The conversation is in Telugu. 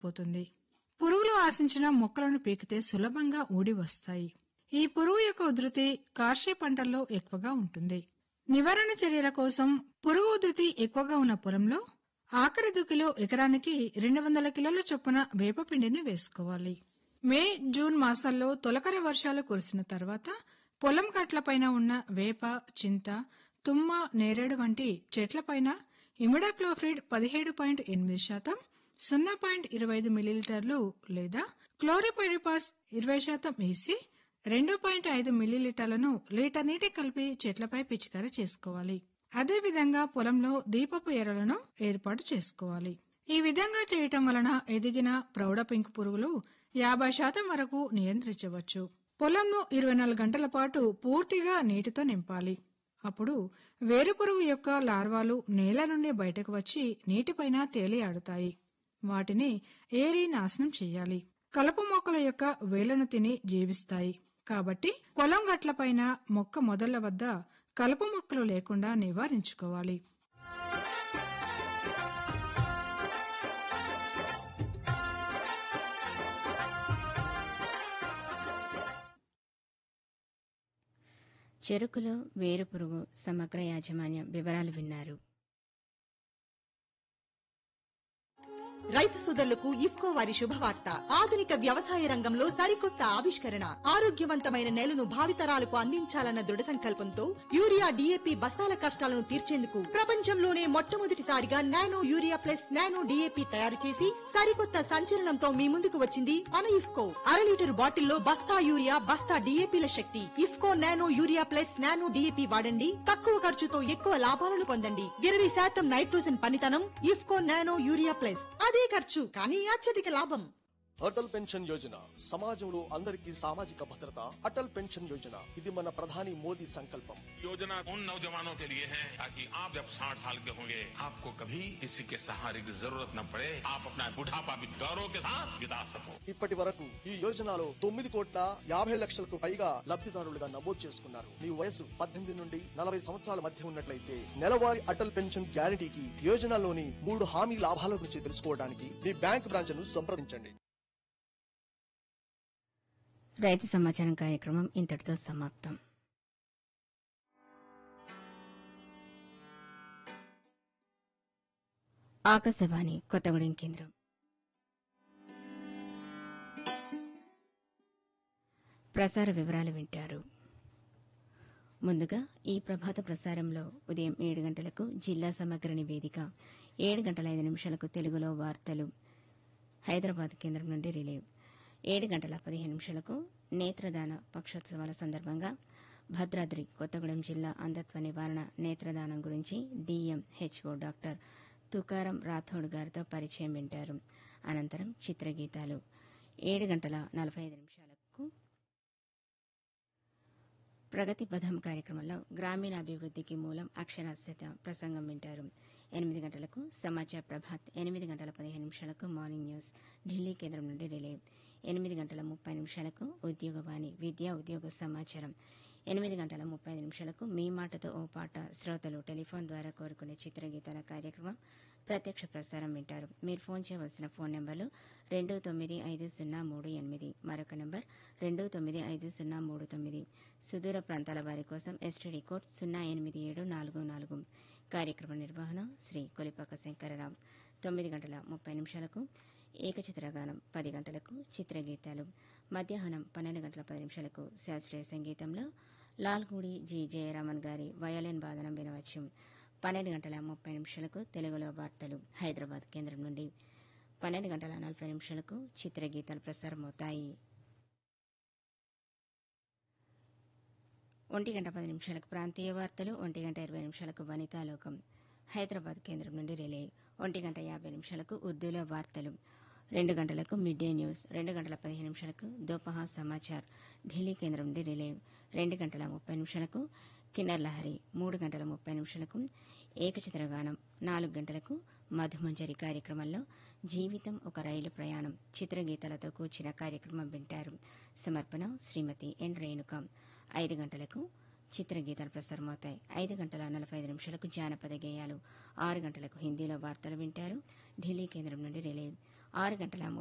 పోతుంది పురుగులు ఆశించిన మొక్కలను పీకితే సులభంగా ఊడి వస్తాయి ఈ పురుగు యొక్క ఉధృతి కార్షి పంటల్లో ఎక్కువగా ఉంటుంది నివారణ చర్యల కోసం పురుగు ఉధృతి ఎక్కువగా ఉన్న పొలంలో ఆఖరి దుక్కిలో ఎకరానికి రెండు వందల కిలోల చొప్పున వేపపిండిని వేసుకోవాలి మే జూన్ మాసాల్లో తొలకరి వర్షాలు కురిసిన తర్వాత పొలం కట్లపైన ఉన్న వేప చింత తుమ్మ నేరేడు వంటి చెట్లపైన ఇమిడాక్లోఫ్రిడ్ పదిహేడు పాయింట్ ఎనిమిది శాతం సున్నా పాయింట్ ఇరవై ఐదు మిల్లీలీటర్లు లేదా క్లోరోపైరిపాస్ ఇరవై శాతం వేసి రెండు పాయింట్ ఐదు మిల్లీలీటర్లను లీటర్ నీటి కలిపి చెట్లపై పిచికారీ చేసుకోవాలి అదేవిధంగా పొలంలో దీపపు ఎరలను ఏర్పాటు చేసుకోవాలి ఈ విధంగా చేయటం వలన ఎదిగిన ప్రౌఢ పింక్ పురుగులు యాభై శాతం వరకు నియంత్రించవచ్చు పొలంను ఇరవై నాలుగు గంటల పాటు పూర్తిగా నీటితో నింపాలి అప్పుడు వేరుపురుగు యొక్క లార్వాలు నేల నుండి బయటకు వచ్చి నీటిపైన తేలి ఆడుతాయి వాటిని ఏరి నాశనం చేయాలి కలుపు మొక్కల యొక్క వేళ్లను తిని జీవిస్తాయి కాబట్టి పొలం గట్లపైన మొక్క మొదళ్ల వద్ద కలుపు మొక్కలు లేకుండా నివారించుకోవాలి చెరుకులో వేరుపురుగు సమగ్ర యాజమాన్యం వివరాలు విన్నారు రైతు సోదరులకు ఇఫ్కో వారి శుభవార్త ఆధునిక వ్యవసాయ రంగంలో సరికొత్త ఆవిష్కరణ ఆరోగ్యవంతమైన నేలను భావితరాలకు అందించాలన్న దృఢ సంకల్పంతో యూరియా డిఏపి బస్తాల కష్టాలను తీర్చేందుకు ప్రపంచంలోనే మొట్టమొదటిసారిగా nano urea plus nano DAP తయారు చేసి సరికొత్త సంచలనంతో మీ ముందుకు వచ్చింది మన ఇఫ్కో అర లీటర్ బాటిల్లో బస్తా యూరియా బస్తా డిఏపిల శక్తి IFFCO nano urea plus nano DAP వాడండి తక్కువ ఖర్చుతో ఎక్కువ లాభాలను పొందండి ఇరవై శాతం నైట్రోజన్ పనితనం ఇఫ్కో నానో యూరియా ప్లస్ అదే ఖర్చు కానీ అత్యధిక లాభం అటల్ పెన్షన్ యోజన సమాజంలో అందరికీ సామాజిక భద్రత అటల్ పెన్షన్ యోజన ఇది మన ప్రధాని మోదీ సంకల్పం योजना उन नौजवानों के लिए है ताकि आप जब 60 साल के होंगे आपको कभी किसी के सहारे की जरूरत न पड़े आप अपना बुढ़ापा भी गौरव के साथ बिता सको ఇప్పటి వరకు ఈ యోజనలో తొమ్మిది కోట్ల యాభై లక్షలకు పైగా లబ్ధిదారులుగా నమోదు చేసుకున్నారు మీ వయసు పద్దెనిమిది నుండి నలభై సంవత్సరాల మధ్య ఉన్నట్లయితే నెలవారీ అటల్ పెన్షన్ గ్యారంటీకి యోజనలోని మూడు హామీ లాభాల గురించి తెలుసుకోవడానికి మీ బ్యాంక్ బ్రాంచ్ ను సంప్రదించండి రైతు సమాచారం కార్యక్రమం ఇంతటితో సమాప్తం ఆకాశవాణి కొత్తగూడెం కేంద్రం ప్రసార వివరాలు వింటారు ముందుగా ఈ ప్రభాత ప్రసారంలో ఉదయం ఏడు గంటలకు జిల్లా సమగ్ర నివేదిక ఏడు గంటల ఐదు నిమిషాలకు తెలుగులో వార్తలు హైదరాబాద్ కేంద్రం నుండి రిలే ఏడు గంటల పదిహేను నిమిషాలకు నేత్రదాన పక్షోత్సవాల సందర్భంగా భద్రాద్రి కొత్తగూడెం జిల్లా అంధత్వ నివారణ నేత్రదానం గురించి డిఎంహెచ్ఓ డాక్టర్ తుకారం రాథోడ్ గారితో పరిచయం వింటారు అనంతరం చిత్రగీతాలు ఏడు గంటల నలభై ఐదు నిమిషాలకు ప్రగతి పథం కార్యక్రమంలో గ్రామీణాభివృద్ధికి మూలం అక్షరాస్యత ప్రసంగం వింటారు ఎనిమిది గంటలకు సమాచార ప్రభాత్ ఎనిమిది గంటల పదిహేను నిమిషాలకు మార్నింగ్ న్యూస్ ఢిల్లీ కేంద్రం నుండి రిలే ఎనిమిది గంటల ముప్పై నిమిషాలకు ఉద్యోగవాణి విద్యా ఉద్యోగ సమాచారం ఎనిమిది గంటల ముప్పై ఐదు నిమిషాలకు మీ మాటతో ఓ పాట శ్రోతలు టెలిఫోన్ ద్వారా కోరుకునే చిత్రగీతాల కార్యక్రమం ప్రత్యక్ష ప్రసారం వింటారు మీరు ఫోన్ చేయవలసిన ఫోన్ నెంబర్లు రెండు తొమ్మిది ఐదు సున్నా మూడు ఎనిమిది మరొక నెంబర్ రెండు తొమ్మిది ఐదు సున్నా మూడు తొమ్మిది సుదూర ప్రాంతాల వారి కోసం ఎస్టీడీ కోడ్ సున్నా ఎనిమిది ఏడు నాలుగు నాలుగు కార్యక్రమ నిర్వహణ శ్రీ కొలిపాక శంకరరావు తొమ్మిది గంటల ముప్పై నిమిషాలకు ఏకచిత్రగానం పది గంటలకు చిత్రగీతాలు మధ్యాహ్నం పన్నెండు గంటల పది నిమిషాలకు శాస్త్రీయ సంగీతంలో లాల్గూడి జి జయరామన్ గారి వయోలిన్ వాదనం వినవచ్చు పన్నెండు గంటల ముప్పై నిమిషాలకు తెలుగులో వార్తలు హైదరాబాద్ కేంద్రం నుండి పన్నెండు గంటల నలభై నిమిషాలకు చిత్రగీతాలు ప్రసారమవుతాయి ఒంటి గంట పది నిమిషాలకు ప్రాంతీయ వార్తలు ఒంటి గంట ఇరవై నిమిషాలకు వనితాలోకం హైదరాబాద్ కేంద్రం నుండి రిలే ఒంటి గంట యాభై నిమిషాలకు ఉర్దూలో వార్తలు రెండు గంటలకు మిడ్ డే న్యూస్ రెండు గంటల పదిహేను నిమిషాలకు దోపహా సమాచార్ ఢిల్లీ కేంద్రం నుండి రిలే రెండు గంటల ముప్పై నిమిషాలకు కిన్నర్ లహరి మూడు గంటల ముప్పై నిమిషాలకు ఏకచిత్రగానం నాలుగు గంటలకు మధుమంజరి కార్యక్రమంలో జీవితం ఒక రైలు ప్రయాణం చిత్రగీతాలతో కూర్చిన కార్యక్రమం వింటారు సమర్పణ శ్రీమతి ఎన్ రేణుక ఐదు గంటలకు చిత్రగీతాలు ప్రసారమవుతాయి ఐదు గంటల నలభై ఐదు నిమిషాలకు జానపద గేయాలు ఆరు గంటలకు హిందీలో వార్తలు వింటారు ఢిల్లీ కేంద్రం నుండి రిలే ఆరు గంటల